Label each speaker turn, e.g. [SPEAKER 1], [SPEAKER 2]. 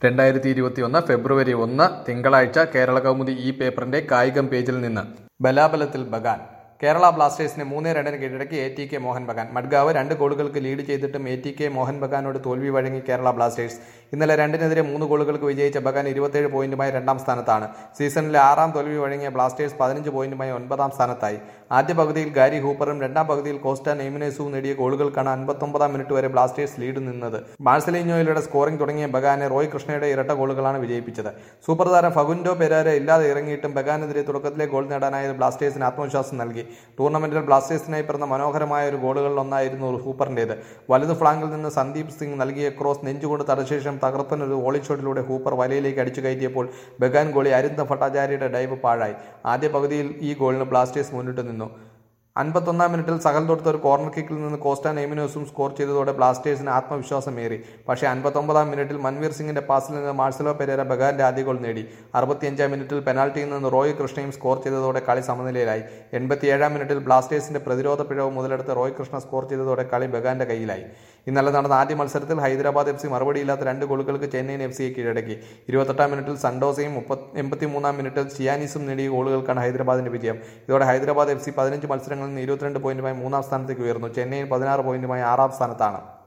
[SPEAKER 1] രണ്ടായിരത്തി ഇരുപത്തിയൊന്ന് ഫെബ്രുവരി ഒന്ന് തിങ്കളാഴ്ച കേരള കൗമുദി ഈ പേപ്പറിന്റെ കായികം പേജിൽ നിന്ന് ബലാബലത്തിൽ ബഗാൻ കേരള ബ്ലാസ്റ്റേഴ്സിനെ മൂന്ന് രണ്ടിന് കീഴടക്കി A T K Mohun Bagan Madgaon രണ്ട് ഗോളുകൾക്ക് ലീഡ് ചെയ്തിട്ടും എ ടി കെ മോഹൻ ബഗാനോട് തോൽവി വഴങ്ങി കേരള ബ്ലാസ്റ്റേഴ്സ് ഇന്നലെ രണ്ടിനെതിരെ മൂന്ന് ഗോളുകൾക്ക് വിജയിച്ച ബഗാൻ ഇരുപത്തേഴ് പോയിന്റുമായി രണ്ടാം സ്ഥാനത്താണ് സീസണിലെ ആറാം തോൽവി വഴങ്ങിയ ബ്ലാസ്റ്റേഴ്സ് പതിനഞ്ച് പോയിന്റുമായി ഒൻപതാം സ്ഥാനത്തായി ആദ്യ പകുതിയിൽ ഗാരി ഹൂപ്പറും രണ്ടാം പകുതിയിൽ കോസ്റ്റ നെയ്മിനേസുവും നേടിയ ഗോളുകൾക്കാണ് അൻപത്തൊമ്പതാം മിനിറ്റ് വരെ ബ്ലാസ്റ്റേഴ്സ് ലീഡ് നിന്നത് മാർസലിഞ്ഞോയിലൂടെ സ്കോറിംഗ് തുടങ്ങിയ ബഗാനെ റോയ് കൃഷ്ണയുടെ ഇരട്ട ഗോളുകളാണ് വിജയിപ്പിച്ചത് സൂപ്പർ താരം ഫഗുൻഡോ പെരാര ഇല്ലാതെ ഇറങ്ങിയിട്ടും ബഗാനെതിരെ തുടക്കത്തിലെ ഗോൾ നേടാനായത് ബ്ലാസ്റ്റേഴ്സിന് ആത്മവിശ്വാസം നൽകി ടൂർണമെന്റിൽ ബ്ലാസ്റ്റേഴ്സിനായി പിറന്ന മനോഹരമായ ഒരു ഗോളുകളിലൊന്നായിരുന്നു ഹൂപ്പറിന്റേത് വലതു ഫ്ലാങ്കിൽ നിന്ന് സന്ദീപ് സിംഗ് നൽകിയ ക്രോസ് നെഞ്ചുകൊണ്ട് തടശേഷം തകർപ്പനൊരു വോളി ഷോട്ടിലൂടെ ഹൂപ്പർ വലയിലേക്ക് അടിച്ചു കയറ്റിയപ്പോൾ ബഗാൻ ഗോളി അരിന്ദ ഭട്ടാചാര്യയുടെ ഡൈവ് പാഴായി ആദ്യ പകുതിയിൽ ഈ ഗോളിന് ബ്ലാസ്റ്റേഴ്സ് മുന്നിട്ട് നിന്നു അൻപത്തൊന്നാം മിനിറ്റിൽ സകൽ തൊടുത്ത ഒരു കോർണർ കിക്കിൽ നിന്ന് കോസ്റ്റ നെയ്മിനോസും സ്കോർ ചെയ്തതോടെ ബ്ലാസ്റ്റേഴ്സിന് ആത്മവിശ്വാസമേറി പക്ഷേ അൻപത്തൊമ്പതാം മിനിറ്റിൽ മൻവീർ സിംഗിന്റെ പാസിൽ നിന്ന് മാർസലോ പെരേര ബഗാന്റെ ആദ്യ ഗോൾ നേടി അറുപത്തിയഞ്ചാം മിനിറ്റിൽ പെനാൽറ്റിയിൽ നിന്ന് റോയ് കൃഷ്ണയും സ്കോർ ചെയ്തതോടെ കളി സമനിലയിലായി എൺപത്തിയേഴാം മിനിറ്റിൽ ബ്ലാസ്റ്റേഴ്സിന്റെ പ്രതിരോധ പിഴവ് മുതലെടുത്ത് റോയ് കൃഷ്ണ സ്കോർ ചെയ്തതോടെ കളി ബഗാന്റെ കയ്യിലായി ഇന്നലെ നടന്ന ആദ്യ മത്സരത്തിൽ ഹൈദരാബാദ് എഫ് സി മറുപടിയില്ലാത്ത രണ്ട് ഗോളുകൾക്ക് ചെന്നൈയിൻ എഫ് സിയെ കീഴടക്കി ഇരുപത്തെട്ടാം മിനിറ്റിൽ സണ്ടോസയും മുപ്പത്തി എൺപത്തിമൂന്നാം മിനിറ്റിൽ ചിയാനിസും നേടിയ ഗോളുകൾക്കാണ് ഹൈദരാബാദിന്റെ വിജയം ഇതോടെ ഹൈദരാബാദ് എഫ് സി പതിനഞ്ച് മത്സരങ്ങളിൽ നിന്ന് ഇരുപത്തിരണ്ട് പോയിന്റുമായി മൂന്നാം സ്ഥാനത്തേക്ക് ഉയർന്നു ചെന്നൈയിൻ പതിനാറ് പോയിന്റുമായി ആറാം സ്ഥാനത്താണ്